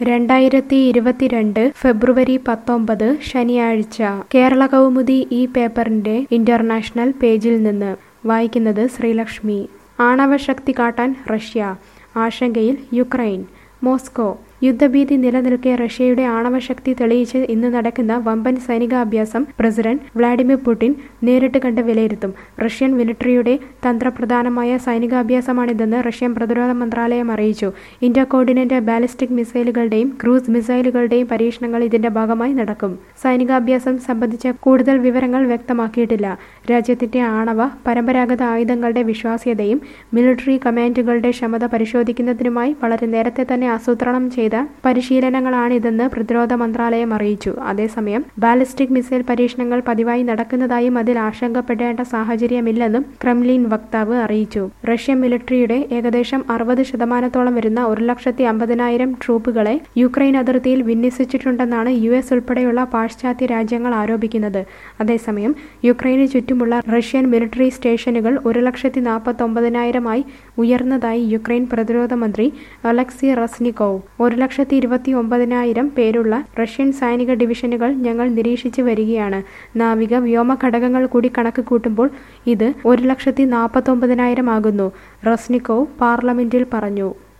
രണ്ടായിരത്തി ഇരുപത്തിരണ്ട് ഫെബ്രുവരി പത്തൊമ്പത് ശനിയാഴ്ച കേരള കൗമുദി ഈ പേപ്പറിന്റെ ഇന്റർനാഷണൽ പേജിൽ നിന്ന് വായിക്കുന്നത് ശ്രീലക്ഷ്മി ആണവശക്തി കാട്ടാൻ റഷ്യ ആശങ്കയിൽ യുക്രൈൻ മോസ്കോ യുദ്ധഭീതി നിലനിൽക്കെ റഷ്യയുടെ ആണവശക്തി തെളിയിച്ച് ഇന്ന് നടക്കുന്ന വമ്പൻ സൈനികാഭ്യാസം പ്രസിഡന്റ് വ്ളാഡിമിർ പുടിൻ നേരിട്ട് കണ്ട് വിലയിരുത്തും റഷ്യൻ മിലിറ്ററിയുടെ തന്ത്രപ്രധാനമായ സൈനികാഭ്യാസമാണിതെന്ന് റഷ്യൻ പ്രതിരോധ മന്ത്രാലയം അറിയിച്ചു ഇന്റർ കോർഡിനേറ്റ് ബാലിസ്റ്റിക് മിസൈലുകളുടെയും ക്രൂസ് മിസൈലുകളുടെയും പരീക്ഷണങ്ങൾ ഇതിന്റെ ഭാഗമായി നടക്കും സൈനികാഭ്യാസം സംബന്ധിച്ച കൂടുതൽ വിവരങ്ങൾ വ്യക്തമാക്കിയിട്ടില്ല രാജ്യത്തിന്റെ ആണവ പരമ്പരാഗത ആയുധങ്ങളുടെ വിശ്വാസ്യതയും മിലിറ്ററി കമാൻഡുകളുടെ ക്ഷമത പരിശോധിക്കുന്നതിനുമായി വളരെ നേരത്തെ തന്നെ ആസൂത്രണം ചെയ്ത പരിശീലനങ്ങളാണിതെന്ന് പ്രതിരോധ മന്ത്രാലയം അറിയിച്ചു അതേസമയം ബാലിസ്റ്റിക് മിസൈൽ പരീക്ഷണങ്ങൾ പതിവായി നടക്കുന്നതായും അതിൽ ആശങ്കപ്പെടേണ്ട സാഹചര്യമില്ലെന്നും ക്രെംലിൻ വക്താവ് അറിയിച്ചു റഷ്യൻ മിലിറ്ററിയുടെ ഏകദേശം അറുപത് ശതമാനത്തോളം വരുന്ന ഒരു ലക്ഷത്തി അമ്പതിനായിരം ട്രൂപ്പുകളെ യുക്രൈൻ അതിർത്തിയിൽ വിന്യസിച്ചിട്ടുണ്ടെന്നാണ് യു എസ് ഉൾപ്പെടെയുള്ള പാശ്ചാത്യ രാജ്യങ്ങൾ ആരോപിക്കുന്നത് അതേസമയം യുക്രൈന് ചുറ്റുമുള്ള റഷ്യൻ മിലിറ്ററി സ്റ്റേഷനുകൾ ഒരു ലക്ഷത്തി നാൽപ്പത്തൊമ്പതിനായിരമായി ഉയർന്നതായി യുക്രൈൻ പ്രതിരോധ മന്ത്രി അലക്സി റസ്നിക്കോവ് ഒരു ലക്ഷത്തി ഇരുപത്തി ഒമ്പതിനായിരം പേരുള്ള റഷ്യൻ സൈനിക ഡിവിഷനുകൾ ഞങ്ങൾ നിരീക്ഷിച്ചു വരികയാണ് നാവിക വ്യോമ ഘടകങ്ങൾ കൂടി കണക്ക് കൂട്ടുമ്പോൾ ഇത് ഒരു ലക്ഷത്തി നാൽപ്പത്തൊമ്പതിനായിരം ആകുന്നു റസ്നിക്കോവ് പാർലമെന്റിൽ പറഞ്ഞു